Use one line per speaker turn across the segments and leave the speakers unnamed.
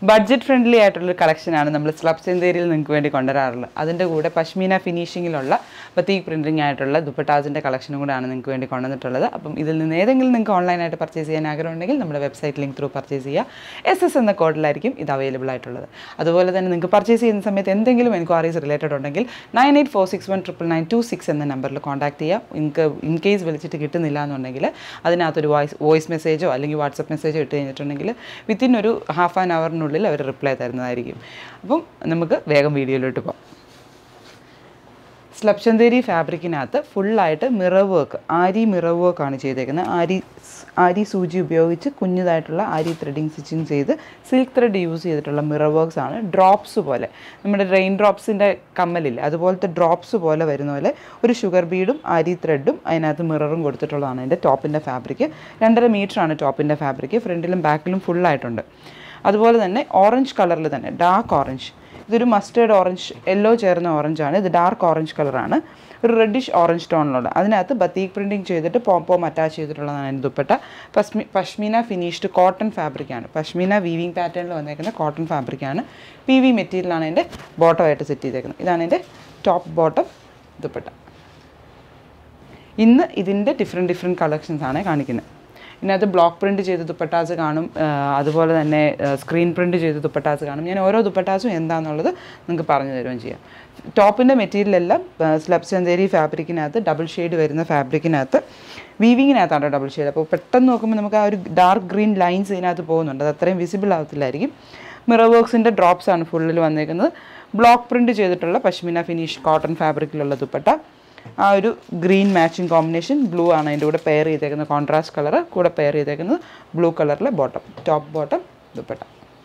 budget friendly ആയിട്ടുള്ളൊരു കളക്ഷനാണ് നമ്മൾ സ്ലബ് ചെന്തേരിയിൽ നിങ്ങൾക്ക് വേണ്ടി കൊണ്ടുവരാറുള്ളത് അതിൻ്റെ കൂടെ പശ്മീന ഫിനിഷിങ്ങിലുള്ള ബത്തീക് പ്രിൻറ്റിംഗ് ആയിട്ടുള്ള ദുപ്പട്ടാസിൻ്റെ കളക്ഷനും കൂടെയാണ് നിങ്ങൾക്ക് വേണ്ടി കൊണ്ടുവന്നിട്ടുള്ളത് അപ്പം ഇതിൽ നിന്ന് ഏതെങ്കിലും നിങ്ങൾക്ക് ഓൺലൈനായിട്ട് പർച്ചേസ് ചെയ്യാൻ ആഗ്രഹമുണ്ടെങ്കിൽ നമ്മുടെ വെബ്സൈറ്റ് ലിങ്ക് ത്രൂ പർച്ചേസ് ചെയ്യുക എസ് എസ് എന്ന കോഡിലായിരിക്കും ഇത് അവൈലബിൾ ആയിട്ടുള്ളത് അതുപോലെ തന്നെ നിങ്ങൾക്ക് പർച്ചേസ് ചെയ്യുന്ന സമയത്ത് എന്തെങ്കിലും എൻക്വയറീസ് റിലേറ്റഡ് ഉണ്ടെങ്കിൽ nine eight four six one triple nine two six എന്ന നമ്പറിൽ കോൺടാക്ട് ചെയ്യാം നിങ്ങൾക്ക് ഇൻ കേസ് വിളിച്ചിട്ട് കിട്ടുന്നില്ല എന്നുണ്ടെങ്കിൽ അതിനകത്തൊരു വോയിസ് വോയിസ് മെസ്സേജോ അല്ലെങ്കിൽ വാട്സപ്പ് മെസ്സേജോ ഇട്ട് കഴിഞ്ഞിട്ടുണ്ടെങ്കിൽ വിത്തിൻ ഒരു ഹാഫ് ആൻ അവറിനുള്ളിൽ അവർ റിപ്ലൈ തരുന്നതായിരിക്കും അപ്പം നമുക്ക് വേഗം വീഡിയോയിലോട്ട് പോകാം സ്ലബ്ചന്തേരി ഫാബ്രിക്കിനകത്ത് ഫുള്ളായിട്ട് മിറർ വർക്ക് ആരി മിറർ വർക്കാണ് ചെയ്തേക്കുന്നത് ആരി ആരി സൂചി ഉപയോഗിച്ച് കുഞ്ഞതായിട്ടുള്ള ആരി ത്രെഡിങ് സ്റ്റിച്ചിങ് ചെയ്ത് സിൽക്ക് ത്രെഡ് യൂസ് ചെയ്തിട്ടുള്ള മിറർ വർക്ക്സ് ആണ് ഡ്രോപ്സ് പോലെ നമ്മുടെ റെയിൻ ഡ്രോപ്സിൻ്റെ കമ്മലില്ലേ അതുപോലത്തെ ഡ്രോപ്സ് പോലെ വരുന്ന പോലെ ഒരു ഷുഗർ ബീഡും ആരി ത്രെഡും അതിനകത്ത് മിററും കൊടുത്തിട്ടുള്ളതാണ് എൻ്റെ ടോപ്പിൻ്റെ ഫാബ്രിക് രണ്ടര മീറ്ററാണ് ടോപ്പിൻ്റെ ഫാബ്രിക് ഫ്രണ്ടിലും ബാക്കിലും ഫുള്ളായിട്ടുണ്ട് അതുപോലെ തന്നെ ഓറഞ്ച് കളറിൽ തന്നെ ഡാർക്ക് ഓറഞ്ച് ഇതൊരു മസ്റ്റേർഡ് ഓറഞ്ച് യെല്ലോ ചേർന്ന ഓറഞ്ചാണ് ഇത് ഡാർക്ക് ഓറഞ്ച് കളറാണ് ഒരു റെഡിഷ് ഓറഞ്ച് ടോണിലുള്ള അതിനകത്ത് ബത്തീക് പ്രിൻറ്റിങ് ചെയ്തിട്ട് പോംപോം അറ്റാച്ച് ചെയ്തിട്ടുള്ളതാണ് അതിന് ദുപ്പട്ട പശ്മി പശ്മീന ഫിനിഷ്ഡ് കോട്ടൺ ഫാബ്രിക്കാണ് പശ്മീന വീവിങ് പാറ്റേണിൽ വന്നേക്കുന്ന കോട്ടൺ ഫാബ്രിക്കാണ് പി വി മെറ്റീരിയലാണ് എൻ്റെ ബോട്ടമായിട്ട് സെറ്റ് ചെയ്തേക്കുന്നത് ഇതാണ് എൻ്റെ ടോപ്പ് ബോട്ടം ദുപ്പട്ട ഇന്ന് ഇതിൻ്റെ ഡിഫറെൻറ്റ് ഡിഫറെൻറ്റ് കളക്ഷൻസ് ആണ് കാണിക്കുന്നത് ഇതിനകത്ത് ബ്ലോക്ക് പ്രിൻറ്റ് ചെയ്ത ദുപ്പട്ടാസ് കാണും ആ, അതുപോലെ തന്നെ സ്ക്രീൻ പ്രിൻറ്റ് ചെയ്ത ദുപ്പട്ടാസ് കാണും ഞാൻ ഓരോ ദുപ്പട്ടാസും എന്താണെന്നുള്ളത് നിങ്ങൾക്ക് പറഞ്ഞു തരുകയും ചെയ്യാം ടോപ്പിൻ്റെ മെറ്റീരിയൽ എല്ലാം സ്ലബ് ചന്തേരി ഫാബ്രിക്കിനകത്ത് ഡബിൾ ഷെയ്ഡ് വരുന്ന ഫാബ്രിക്കിനകത്ത് വീവിങ്ങിനകത്താണ് ഡബിൾ ഷെയ്ഡ് അപ്പോൾ പെട്ടെന്ന് നോക്കുമ്പോൾ നമുക്ക് ആ ഒരു ഡാർക്ക് ഗ്രീൻ ലൈൻസ് ഇതിനകത്ത് പോകുന്നുണ്ട് അത് അത്രയും വിസിബിൾ ആവത്തില്ലായിരിക്കും മിറർ വർക്ക്സിൻ്റെ ഡ്രോപ്സ് ആണ് ഫുള്ളിൽ വന്നേക്കുന്നത് ബ്ലോക്ക് പ്രിൻറ്റ് ചെയ്തിട്ടുള്ള പശ്മിന ഫിനിഷ് കോട്ടൺ ഫാബ്രിക്കിലുള്ള ദുപ്പട്ട ആ ഒരു ഗ്രീൻ മാച്ചിങ് കോമ്പിനേഷൻ ബ്ലൂ ആണ് അതിൻ്റെ കൂടെ പെയർ ചെയ്തേക്കുന്നത് കോൺട്രാസ്റ്റ് കളർ കൂടെ പെയർ ചെയ്തേക്കുന്നത് ബ്ലൂ കളറിലെ bottom top bottom dupatta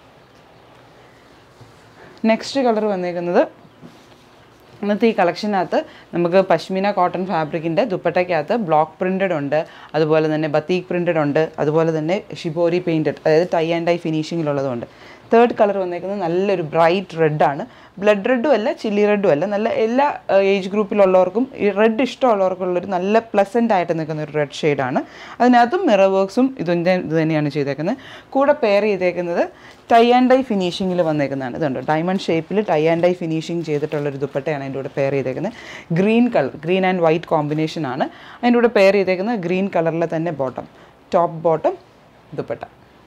next colour വന്നേക്കുന്നത് ഇന്നത്തെ ഈ കളക്ഷനകത്ത് നമുക്ക് പശ്മിന കോട്ടൺ ഫാബ്രിക്കിൻ്റെ ദുപ്പട്ടയ്ക്കകത്ത് ബ്ലോക്ക് പ്രിൻറ്റഡ് ഉണ്ട് അതുപോലെ തന്നെ ബത്തീക് പ്രിൻറ്റഡ് ഉണ്ട് അതുപോലെ തന്നെ ഷിബോരി പെയിൻറ്റഡ് അതായത് ടൈ ആൻഡ് ഡൈ ഫിനിഷിങ്ങിലുള്ളതുണ്ട് തേർഡ് കളർ വന്നേക്കുന്നത് നല്ലൊരു ബ്രൈറ്റ് റെഡാണ് ബ്ലഡ് റെഡും അല്ല ചില്ലി റെഡും അല്ല നല്ല എല്ലാ ഏജ് ഗ്രൂപ്പിലുള്ളവർക്കും ഈ റെഡ് ഇഷ്ടമുള്ളവർക്കുള്ളൊരു നല്ല പ്ലസൻ്റ് ആയിട്ട് നിൽക്കുന്ന ഒരു റെഡ് ഷെയ്ഡാണ് അതിനകത്തും മിറർ വർക്ക്സും ഇതിൻ്റെ ഇത് തന്നെയാണ് ചെയ്തേക്കുന്നത് കൂടെ പെയർ ചെയ്തേക്കുന്നത് ടൈ ആൻഡ് ഡൈ ഫിനിഷിങ്ങിൽ വന്നേക്കുന്നതാണ് ഇതുണ്ട് ഡയമണ്ട് ഷേപ്പിൽ ടൈ ആൻഡ് ഡൈ ഫിനിഷിങ് ചെയ്തിട്ടുള്ളൊരു ദുപ്പട്ടയാണ് അതിൻ്റെ കൂടെ പെയർ ചെയ്തേക്കുന്നത് green colour green and white combination ആണ് അതിൻ്റെ കൂടെ പെയർ ചെയ്തേക്കുന്നത് ഗ്രീൻ കളറിലെ തന്നെ ബോട്ടം ടോപ്പ് ബോട്ടം ദുപ്പട്ട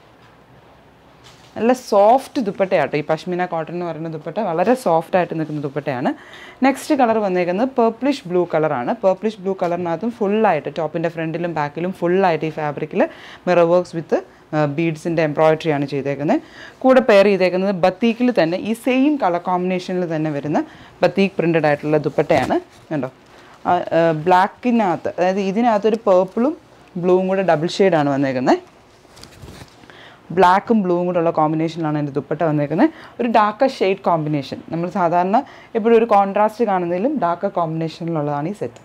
നല്ല സോഫ്റ്റ് ദുപ്പട്ടയാട്ടോ ഈ പശ്മിന കോട്ടൺ എന്ന് പറയുന്ന ദുപ്പട്ട വളരെ സോഫ്റ്റ് ആയിട്ട് നിൽക്കുന്ന ദുപ്പട്ടയാണ് നെക്സ്റ്റ് കളർ വന്നേക്കുന്നത് പേർപ്പിളിഷ് ബ്ലൂ കളറാണ് പേർപ്പിളിഷ് ബ്ലൂ കളറിനകത്തും ഫുള്ളായിട്ട് ടോപ്പിൻ്റെ ഫ്രണ്ടിലും ബാക്കിലും ഫുള്ളായിട്ട് ഈ ഫാബ്രിക്കിൽ മിറർ വർക്ക്സ് വിത്ത് ബീഡ്സിൻ്റെ എംബ്രോയിഡറി ആണ് ചെയ്തേക്കുന്നത് കൂടെ പെയർ ചെയ്തേക്കുന്നത് ബത്തീക്കിൽ തന്നെ ഈ സെയിം കളർ കോമ്പിനേഷനിൽ തന്നെ വരുന്ന ബത്തീക്ക് പ്രിൻറ്റഡ് ആയിട്ടുള്ള ദുപ്പട്ടയാണ് കണ്ടോ ബ്ലാക്കിനകത്ത് അതായത് ഇതിനകത്തൊരു പേർപ്പിളും ബ്ലൂവും കൂടെ ഡബിൾ ഷെയ്ഡാണ് വന്നേക്കുന്നത് ബ്ലാക്കും ബ്ലൂവും കൂടെ ഉള്ള കോമ്പിനേഷനിലാണ് എൻ്റെ ദുപ്പട്ട വന്നേക്കുന്നത് ഒരു ഡാർക്ക് ഷെയ്ഡ് കോമ്പിനേഷൻ നമ്മൾ സാധാരണ എപ്പോഴും ഒരു കോൺട്രാസ്റ്റ് കാണുന്നതിലും ഡാർക്ക് കോമ്പിനേഷനിലുള്ളതാണ് ഈ സെറ്റ്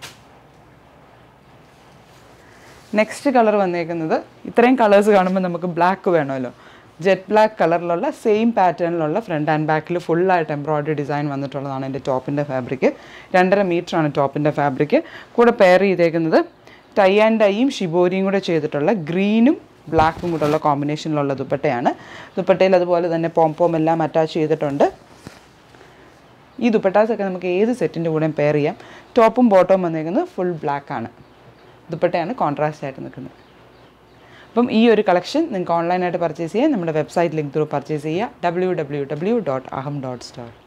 നെക്സ്റ്റ് കളർ വന്നേക്കുന്നത് ഇത്രയും കളേഴ്സ് കാണുമ്പോൾ നമുക്ക് ബ്ലാക്ക് വേണമല്ലോ ജെറ്റ് ബ്ലാക്ക് കളറിലുള്ള സെയിം പാറ്റേണിലുള്ള ഫ്രണ്ട് ആൻഡ് ബാക്കിൽ ഫുള്ളായിട്ട് എംബ്രോയ്ഡറി ഡിസൈൻ വന്നിട്ടുള്ളതാണ് എൻ്റെ ടോപ്പിൻ്റെ ഫാബ്രിക് രണ്ടര മീറ്ററാണ് ടോപ്പിൻ്റെ ഫാബ്രിക് കൂടെ പെയർ ചെയ്തേക്കുന്നത് ടൈ ആൻഡ് ഡൈയും ഷിബോരിയും കൂടെ ചെയ്തിട്ടുള്ള ഗ്രീനും ബ്ലാക്കും കൂടെ ഉള്ള കോമ്പിനേഷനിലുള്ള ദുപ്പട്ടയാണ് ദുപ്പട്ടയിൽ അതുപോലെ തന്നെ പോംപോം എല്ലാം അറ്റാച്ച് ചെയ്തിട്ടുണ്ട് ഈ ദുപ്പട്ടാസൊക്കെ നമുക്ക് ഏത് സെറ്റിൻ്റെ കൂടെയും പെയർ ചെയ്യാം ടോപ്പും ബോട്ടവും വന്നേക്കുന്നത് ഫുൾ ബ്ലാക്ക് ആണ് ദുപ്പട്ടയാണ് കോൺട്രാസ്റ്റ് ആയിട്ട് നിൽക്കുന്നത് അപ്പം ഈ ഒരു കളക്ഷൻ നിങ്ങൾക്ക് ഓൺലൈനായിട്ട് പർച്ചേസ് ചെയ്യാം നമ്മുടെ വെബ്സൈറ്റ് ലിങ്ക് ത്രൂ പർച്ചേസ് ചെയ്യുക W W W dot Aham dot store